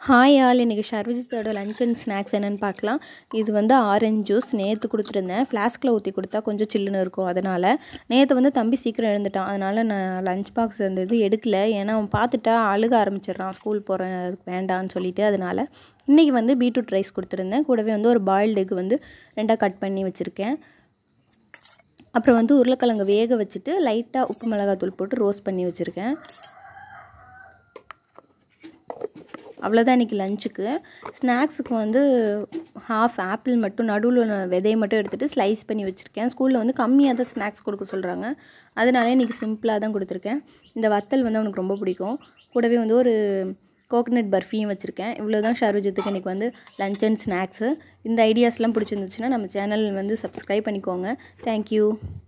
hi all இன்றைக்கி ஷர்விஜித்தோட lunch and snacks என்னென்னு பார்க்கலாம் இது வந்து ஆரஞ்சு ஜூஸ் நேற்று கொடுத்துருந்தேன் ஃப்ளாஸ்கில் ஊற்றி கொடுத்தா கொஞ்சம் சில்லுன்னு இருக்கும் அதனால் நேற்று வந்து தம்பி சீக்கிரம் எழுந்துட்டான் அதனால் நான் லஞ்ச் பாக்ஸ் அந்த இது எடுக்கல ஏன்னா அவன் பார்த்துட்டா அழுக ஆரம்பிச்சிடுறான் ஸ்கூல் போகிற வேண்டான்னு சொல்லிட்டு அதனால் இன்றைக்கி வந்து பீட்ரூட் ரைஸ் கொடுத்துருந்தேன் கூடவே வந்து ஒரு பாயில்டு எக் வந்து ரெண்டாக கட் பண்ணி வச்சுருக்கேன் அப்புறம் வந்து உருளைக்கிழங்கு வேக வச்சுட்டு லைட்டாக உப்பு மிளகாத்தூள் போட்டு ரோஸ்ட் பண்ணி வச்சுருக்கேன் அவ்வளோதான் இன்றைக்கி லஞ்சுக்கு ஸ்நாக்ஸுக்கு வந்து ஹாஃப் ஆப்பிள் மட்டும் நடுவில் விதையை மட்டும் எடுத்துகிட்டு ஸ்லைஸ் பண்ணி வச்சுருக்கேன் ஸ்கூலில் வந்து கம்மியாக தான் ஸ்நாக்ஸ் கொடுக்க சொல்கிறாங்க அதனால இன்றைக்கி சிம்பிளாக தான் கொடுத்துருக்கேன் இந்த வத்தல் வந்து அவனுக்கு ரொம்ப பிடிக்கும் கூடவே வந்து ஒரு கோகனட் பர்ஃபியும் வச்சுருக்கேன் இவ்வளோ தான் ஷர்வஜத்துக்கு இன்றைக்கி வந்து லஞ்ச் அண்ட் ஸ்நாக்ஸு இந்த ஐடியாஸ்லாம் பிடிச்சிருந்துச்சுன்னா நம்ம சேனல் வந்து சப்ஸ்கிரைப் பண்ணிக்கோங்க தேங்க்யூ